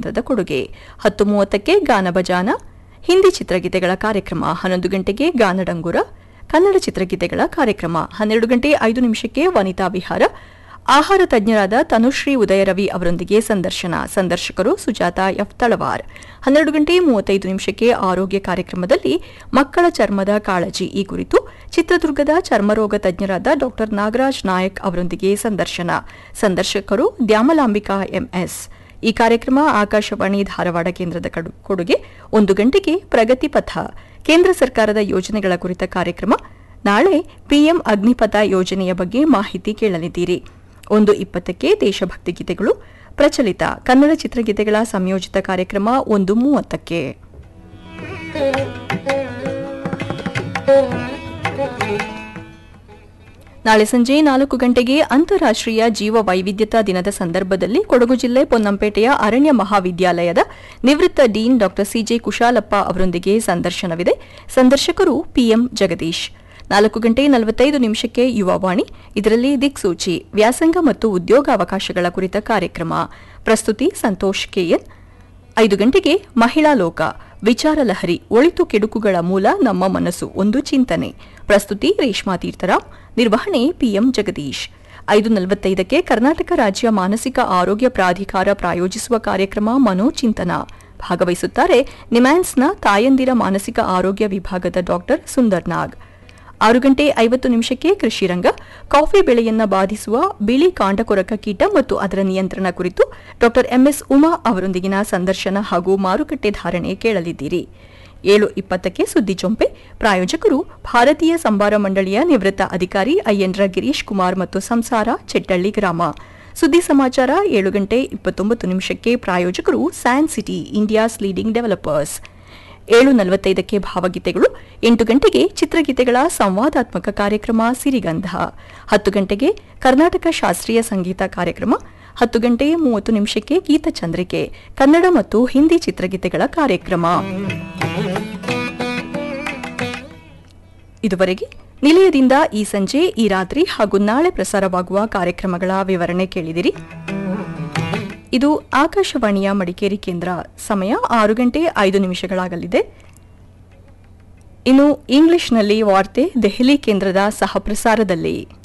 ಕೇಂದ್ರದ ಕೊಡುಗೆ ಹತ್ತು ಮೂವತ್ತಕ್ಕೆ ಗಾನ ಬಜಾನ ಹಿಂದಿ ಚಿತ್ರಗೀತೆಗಳ ಕಾರ್ಯಕ್ರಮ ಹನ್ನೊಂದು ಗಂಟೆಗೆ ಗಾನಡಂಗುರ ಕನ್ನಡ ಚಿತ್ರಗೀತೆಗಳ ಕಾರ್ಯಕ್ರಮ ಹನ್ನೆರಡು ಗಂಟೆ ಐದು ನಿಮಿಷಕ್ಕೆ ವನಿತಾ ವಿಹಾರ ಆಹಾರ ತಜ್ಞರಾದ ತನುಶ್ರೀ ಉದಯರವಿ ಅವರೊಂದಿಗೆ ಸಂದರ್ಶನ ಸಂದರ್ಶಕರು ಸುಜಾತ ಎಫ್ ತಳವಾರ್ ಹನ್ನೆರಡು ಗಂಟೆ ಮೂವತ್ತೈದು ನಿಮಿಷಕ್ಕೆ ಆರೋಗ್ಯ ಕಾರ್ಯಕ್ರಮದಲ್ಲಿ ಮಕ್ಕಳ ಚರ್ಮದ ಕಾಳಜಿ ಈ ಕುರಿತು ಚಿತ್ರದುರ್ಗದ ಚರ್ಮರೋಗ ತಜ್ಞರಾದ ಡಾ ನಾಗರಾಜ್ ನಾಯಕ್ ಅವರೊಂದಿಗೆ ಸಂದರ್ಶನ ಸಂದರ್ಶಕರು ದ್ಯಾಮಲಾಂಬಿಕಾ ಎಂಎಸ್ ಈ ಕಾರ್ಯಕ್ರಮ ಆಕಾಶವಾಣಿ ಧಾರವಾಡ ಕೇಂದ್ರದ ಕಡು- ಕೊಡುಗೆ ಒಂದು ಗಂಟೆಗೆ ಪ್ರಗತಿ ಪಥ ಕೇಂದ್ರ ಸರ್ಕಾರದ ಯೋಜನೆಗಳ ಕುರಿತ ಕಾರ್ಯಕ್ರಮ ನಾಳೆ ಪಿಎಂ ಅಗ್ನಿಪಥ ಯೋಜನೆಯ ಬಗ್ಗೆ ಮಾಹಿತಿ ಕೇಳಲಿದ್ದೀರಿ ಒಂದು ಇಪ್ಪತ್ತಕ್ಕೆ ದೇಶಭಕ್ತಿ ಗೀತೆಗಳು ಪ್ರಚಲಿತ ಕನ್ನಡ ಚಿತ್ರಗೀತೆಗಳ ಸಂಯೋಜಿತ ಕಾರ್ಯಕ್ರಮ ಒಂದು ಮೂವತ್ತಕ್ಕೆ ನಾಳೆ ಸಂಜೆ ನಾಲ್ಕು ಗಂಟೆಗೆ ಅಂತಾರಾಷ್ಟ್ರೀಯ ಜೀವ ವೈವಿಧ್ಯತಾ ದಿನದ ಸಂದರ್ಭದಲ್ಲಿ ಕೊಡಗು ಜಿಲ್ಲೆ ಪೊನ್ನಂಪೇಟೆಯ ಅರಣ್ಯ ಮಹಾವಿದ್ಯಾಲಯದ ನಿವೃತ್ತ ಡೀನ್ ಡಾ ಸಿಜೆ ಕುಶಾಲಪ್ಪ ಅವರೊಂದಿಗೆ ಸಂದರ್ಶನವಿದೆ ಸಂದರ್ಶಕರು ಪಿಎಂ ಜಗದೀಶ್ ನಾಲ್ಕು ಗಂಟೆ ನಲವತ್ತೈದು ನಿಮಿಷಕ್ಕೆ ಯುವವಾಣಿ ಇದರಲ್ಲಿ ದಿಕ್ಸೂಚಿ ವ್ಯಾಸಂಗ ಮತ್ತು ಉದ್ಯೋಗಾವಕಾಶಗಳ ಕುರಿತ ಕಾರ್ಯಕ್ರಮ ಪ್ರಸ್ತುತಿ ಸಂತೋಷ್ ಕೆಎನ್ ಐದು ಗಂಟೆಗೆ ಮಹಿಳಾ ಲೋಕ ವಿಚಾರ ಲಹರಿ ಒಳಿತು ಕೆಡುಕುಗಳ ಮೂಲ ನಮ್ಮ ಮನಸ್ಸು ಒಂದು ಚಿಂತನೆ ಪ್ರಸ್ತುತಿ ರೇಷ್ಮಾ ತೀರ್ಥರಾಮ್ ನಿರ್ವಹಣೆ ಪಿಎಂ ಜಗದೀಶ್ ಐದು ನಲವತ್ತೈದಕ್ಕೆ ಕರ್ನಾಟಕ ರಾಜ್ಯ ಮಾನಸಿಕ ಆರೋಗ್ಯ ಪ್ರಾಧಿಕಾರ ಪ್ರಾಯೋಜಿಸುವ ಕಾರ್ಯಕ್ರಮ ಮನೋಚಿಂತನ ಭಾಗವಹಿಸುತ್ತಾರೆ ನಿಮ್ಯಾನ್ಸ್ನ ತಾಯಂದಿರ ಮಾನಸಿಕ ಆರೋಗ್ಯ ವಿಭಾಗದ ಡಾಕ್ಟರ್ ಸುಂದರ್ ನಾಗ್ ಆರು ಗಂಟೆ ಐವತ್ತು ನಿಮಿಷಕ್ಕೆ ಕೃಷಿ ರಂಗ ಕಾಫಿ ಬೆಳೆಯನ್ನ ಬಾಧಿಸುವ ಬಿಳಿ ಕಾಂಡಕೊರಕ ಕೀಟ ಮತ್ತು ಅದರ ನಿಯಂತ್ರಣ ಕುರಿತು ಡಾಕ್ಟರ್ ಎಂಎಸ್ ಉಮಾ ಅವರೊಂದಿಗಿನ ಸಂದರ್ಶನ ಹಾಗೂ ಮಾರುಕಟ್ಟೆ ಧಾರಣೆ ಕೇಳಲಿದ್ದೀರಿ ಏಳು ಇಪ್ಪತ್ತಕ್ಕೆ ಸುದ್ದಿ ಚೊಂಪೆ ಪ್ರಾಯೋಜಕರು ಭಾರತೀಯ ಸಂಬಾರ ಮಂಡಳಿಯ ನಿವೃತ್ತ ಅಧಿಕಾರಿ ಅಯ್ಯಂಡ್ರ ಗಿರೀಶ್ ಕುಮಾರ್ ಮತ್ತು ಸಂಸಾರ ಚೆಟ್ಟಳ್ಳಿ ಗ್ರಾಮ ಸುದ್ದಿ ಸಮಾಚಾರ ಏಳು ಗಂಟೆ ಇಪ್ಪತ್ತೊಂಬತ್ತು ನಿಮಿಷಕ್ಕೆ ಪ್ರಾಯೋಜಕರು San City India's leading developers ಏಳು ನಲವತ್ತೈದಕ್ಕೆ ಭಾವಗೀತೆಗಳು ಎಂಟು ಗಂಟೆಗೆ ಚಿತ್ರಗೀತೆಗಳ ಸಂವಾದಾತ್ಮಕ ಕಾರ್ಯಕ್ರಮ ಸಿರಿಗಂಧ ಹತ್ತು ಗಂಟೆಗೆ ಕರ್ನಾಟಕ ಶಾಸ್ತ್ರೀಯ ಸಂಗೀತ ಕಾರ್ಯಕ್ರಮ ಹತ್ತು ಗಂಟೆ ಮೂವತ್ತು ನಿಮಿಷಕ್ಕೆ ಗೀತಚಂದ್ರಿಕೆ ಕನ್ನಡ ಮತ್ತು ಹಿಂದಿ ಚಿತ್ರಗೀತೆಗಳ ಕಾರ್ಯಕ್ರಮ ಇದುವರೆಗೆ ನಿಲಯದಿಂದ ಈ ಸಂಜೆ ಈ ರಾತ್ರಿ ಹಾಗೂ ನಾಳೆ ಪ್ರಸಾರವಾಗುವ ಕಾರ್ಯಕ್ರಮಗಳ ವಿವರಣೆ ಕೇಳಿದಿರಿ ಇದು ಆಕಾಶವಾಣಿಯ ಮಡಿಕೇರಿ ಕೇಂದ್ರ ಸಮಯ ಆರು ಗಂಟೆ ಐದು ನಿಮಿಷಗಳಾಗಲಿದೆ ಇನ್ನು ಇಂಗ್ಲಿಷ್ನಲ್ಲಿ ವಾರ್ತೆ ದೆಹಲಿ ಕೇಂದ್ರದ ಸಹ ಪ್ರಸಾರದಲ್ಲಿ